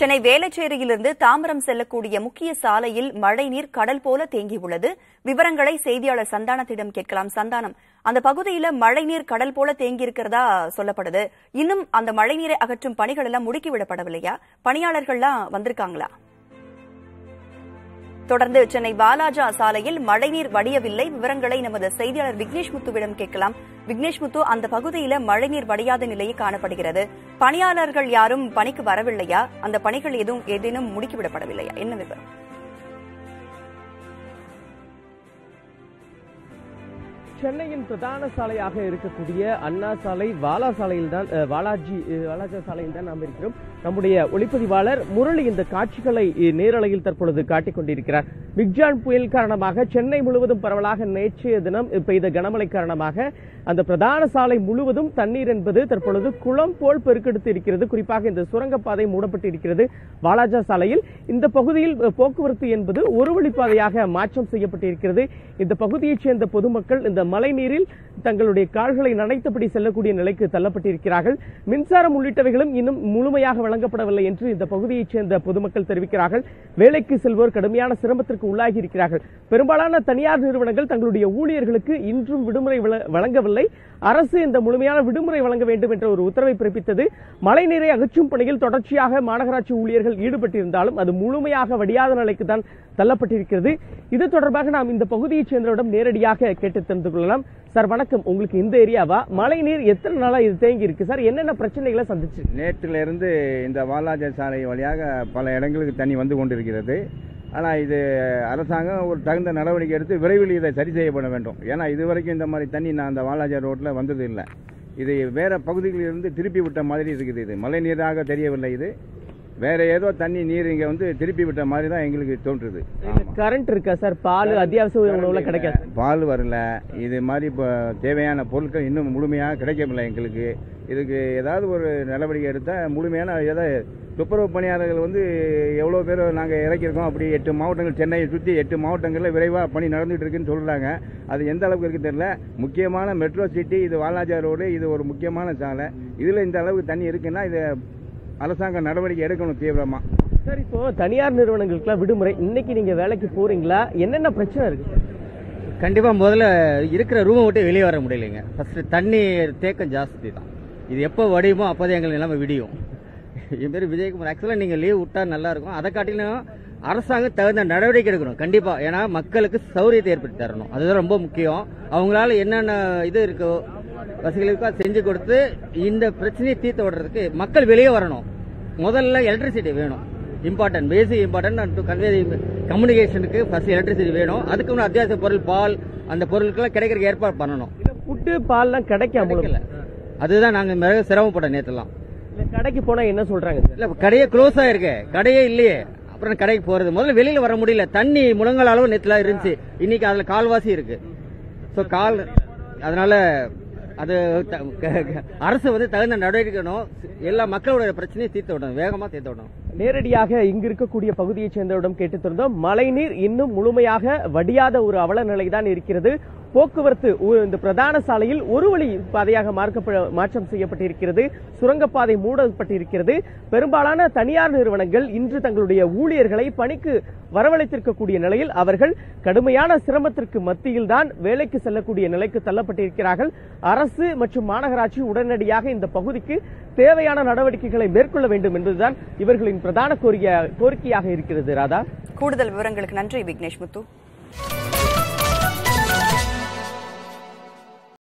சென்னை வேளச்சேரியிலிருந்து தாம்பரம் செல்லக்கூடிய முக்கிய சாலையில் மழைநீர் கடல் போல தேங்கியுள்ளது விவரங்களை செய்தியாளர் சந்தானத்திடம் கேட்கலாம் சந்தானம் அந்த பகுதியில மழைநீர் கடல் போல தேங்கியிருக்கிறதா சொல்லப்படுது இன்னும் அந்த மழைநீரை அகற்றும் பணிகள் எல்லாம் முடுக்கிவிடப்படவில்லையா பணியாளர்கள்லாம் வந்திருக்காங்களா தொடர்ந்து சென்னை வாலாஜா சாலையில் மழைநீர் வடியவில்லை விவரங்களை நமது செய்தியாளர் விக்னேஷ் முத்துவிடம் கேட்கலாம் விக்னேஷ் முத்து அந்த பகுதியில மழைநீர் வடியாத நிலையே காணப்படுகிறது பணியாளர்கள் யாரும் பணிக்கு வரவில்லையா அந்த பணிகள் எதுவும் ஏதேனும் முடுக்கிவிடப்படவில்லையா என்ன விவரம் சென்னையின் பிரதான சாலையாக இருக்கக்கூடிய அண்ணா சாலை வாலா சாலையில் தான் அஹ், வாலாஜி அஹ், வாலாஜா சாலையில் தான் நாம் இருக்கிறோம் நம்முடைய ஒளிப்பதிவாளர் முரளி இந்த காட்சிகளை அஹ், நேரலையில் தற்பொழுது காட்டிக் கொண்டிருக்கிறார் மிக்ஜான் புயல் காரணமாக சென்னை முழுவதும் பரவலாக நேற்றைய தினம் பெய்த கனமழை காரணமாக அந்த பிரதான சாலை முழுவதும் தண்ணீர் என்பது தற்பொழுது குளம் போல் பெருக்கெடுத்து இருக்கிறது குறிப்பாக இந்த சுரங்கப்பாதை மூடப்பட்டு இருக்கிறது வாலாஜா சாலையில் இந்த பகுதியில் அஹ், போக்குவரத்து என்பது ஒரு வழிப்பாதையாக மாற்றம் செய்யப்பட்டிருக்கிறது இந்த பகுதியைச் சேர்ந்த பொதுமக்கள் இந்த மழை நீரில் தங்களுடைய கால்களை நனைத்தபடி செல்லக்கூடிய நிலைக்கு தள்ளப்பட்டிருக்கிறார்கள் மின்சாரம் உள்ளிட்டவைகளும் இன்னும் முழுமையாக வழங்கப்படவில்லை என்று இந்த பகுதியைச் சேர்ந்த பொதுமக்கள் தெரிவிக்கிறார்கள் வேலைக்கு செல்வோர் கடுமையான சிரமத்திற்கு உள்ளாகி இருக்கிறார்கள் பெரும்பாலான தனியார் நிறுவனங்கள் தங்களுடைய ஊழியர்களுக்கு இன்றும் விடுமுறை வழ- வழங்கவில்லை அரசு இந்த முழுமையான விடுமுறை வழங்க வேண்டும் என்ற ஒரு உத்தரவை பிறப்பித்தது மழைநீரை அகற்றும் பணியில் தொடர்ச்சியாக மாநகராட்சி ஊழியர்கள் ஈடுபட்டிருந்தாலும் அது முழுமையாக வடியாத நிலைக்கு தான் தள்ளப்பட்டிருக்கிறது இது தொடர்பாக நாம் இந்த பகுதியைச் சேர்ந்தவரிடம் நேரடியாக கேட்டு தெரிந்து கொள்ளலாம் சார் வணக்கம் உங்களுக்கு இந்த ஏரியாவா மழை நீர் எத்தனை நாளா இது தேங்கி இருக்கு சார் என்னென்ன பிரச்சனைகளை சந்திச்சு நேற்றிலிருந்து இருந்து இந்த வாலாஜா சாலை வழியாக பல இடங்களுக்கு தண்ணி வந்து கொண்டிருக்கிறது ஆனால் இது அரசாங்கம் ஒரு தகுந்த நடவடிக்கை எடுத்து விரைவில் இதை சரி செய்யப்பட வேண்டும் ஏன்னா இதுவரைக்கும் இந்த மாதிரி தண்ணி நான் அந்த வாலாஜா ரோட்டில் வந்தது இல்லை இது வேற பகுதிகளில் இருந்து திருப்பி விட்ட மாதிரி இருக்குது இது மழை நீராக தெரியவில்லை இது வேற ஏதோ தண்ணி நீர் இங்கே வந்து திருப்பி விட்ட மாதிரி தான் எங்களுக்கு தோன்றுது ஆமா. கரண்ட் இருக்கா சார் பால் அத்தியாவசிய உணவுல கிடைக்காது பால் வரல இது மாதிரி இப்போ தேவையான பொருட்கள் இன்னும் முழுமையாக கிடைக்கவில்லை எங்களுக்கு இதுக்கு ஏதாவது ஒரு நடவடிக்கை எடுத்தால் முழுமையான ஏதாவது துப்புரவு பணியாளர்கள் வந்து எவ்வளோ பேர் நாங்கள் இறக்கியிருக்கோம் அப்படி எட்டு மாவட்டங்கள் சென்னையை சுற்றி எட்டு மாவட்டங்களில் விரைவாக பணி நடந்துட்டு இருக்குன்னு சொல்கிறாங்க அது எந்த அளவுக்கு இருக்கு தெரியல முக்கியமான மெட்ரோ சிட்டி இது வாலாஜா ரோடு இது ஒரு முக்கியமான சாலை இதில் இந்த அளவுக்கு தண்ணி இருக்குன்னா இது அரசாங்கம் நடவடிக்கை எடுக்கணும் தீவிரமாக சார் இப்போ தனியார் நிறுவனங்களுக்குலாம் விடுமுறை இன்னைக்கு நீங்க வேலைக்கு போறீங்களா என்னென்ன பிரச்சனை இருக்கு சார்? கண்டிப்பா முதல்ல இருக்கிற ரூமை விட்டு வெளியே வர முடியலைங்க ஃபர்ஸ்ட் தண்ணி தேக்கம் ஜாஸ்தி தான் இது எப்போ வடியுமோ அப்போதான் எங்களுக்கு நிலைமை விடியும் என் பேர் விஜயகுமார் ஆக்சுவலாக நீங்கள் லீவ் விட்டா நல்லா இருக்கும் அதை காட்டிலும் அரசாங்கம் தகுந்த நடவடிக்கை எடுக்கணும் கண்டிப்பா ஏன்னா மக்களுக்கு சௌரியத்தை ஏற்படுத்தி தரணும் அதுதான் ரொம்ப முக்கியம் அவங்களால என்னென்ன இது இருக்கோ வசதிகளுக்கோ அதை செஞ்சு கொடுத்து இந்த பிரச்சனையை தீர்த்து விடுறதுக்கு மக்கள் வெளியே வரணும் முதல்ல எலக்ட்ரிசிட்டி வேணும் important basic important to convey கம்யூனிகேஷனுக்கு ஃபர்ஸ்ட் எலக்ட்ரிசிட்டி வேணும் அதுக்கு முன்னாடி அத்தியாவசிய பொருள் பால் அந்த பொருட்கள்லாம் கிடைக்கிறதுக்கு ஏற்பாடு பண்ணணும் இந்த புட்டு பால்லாம் கிடைக்காம கிடைக்கல அதுதான் நாங்க மிக சிரமப்பட்டோம் நேற்றுலாம் இல்ல கடைக்கு போனா என்ன சொல்றாங்க சார் இல்ல கடையே க்ளோஸ் ஆயிருக்கு கடையே இல்லையே அப்புறம் கடைக்கு போறது முதல்ல வெளியில வர முடியல தண்ணி முழங்கால் அளவு நேற்றுல இருந்துச்சு இன்னைக்கு அதுல கால்வாசி இருக்கு ஸோ கால் அதனால அது த- க- க- அரசு வந்து தகுந்த நடவடிக்கை எடுக்கணும். எல்லா மக்களோட பிரச்சனையை தீர்த்து விடணும் வேகமா தீர்த்து விடணும் நேரடியாக இங்கு இருக்கக்கூடிய பகுதியைச் சேர்ந்தவரிடம் கேட்டு தெரிந்தோம் மழைநீர் இன்னும் முழுமையாக வடியாத ஒரு அவல நிலைதான் இருக்கிறது போக்குவரத்து ஒ- இந்த பிரதான சாலையில் ஒரு வழி பாதையாக மார்க்கப்ப- மாற்றம் செய்யப்பட்டிருக்கிறது சுரங்கப்பாதை மூடப்பட்டிருக்கிறது பெரும்பாலான தனியார் நிறுவனங்கள் இன்று தங்களுடைய ஊழியர்களை பணிக்கு வரவழைத்திருக்கக்கூடிய நிலையில் அவர்கள் கடுமையான சிரமத்திற்கு மத்தியில் தான் வேலைக்கு செல்லக்கூடிய நிலைக்கு தள்ளப்பட்டிருக்கிறார்கள் அரசு மற்றும் மாநகராட்சி உடனடியாக இந்த பகுதிக்கு தேவையான நடவடிக்கைகளை மேற்கொள்ள வேண்டும் என்பதுதான் இவர்களின் பிரதான கோரிக்கை கோரிக்கையாக இருக்கிறது ராதா கூடுதல் விவரங்களுக்கு நன்றி விக்னேஷ் முத்து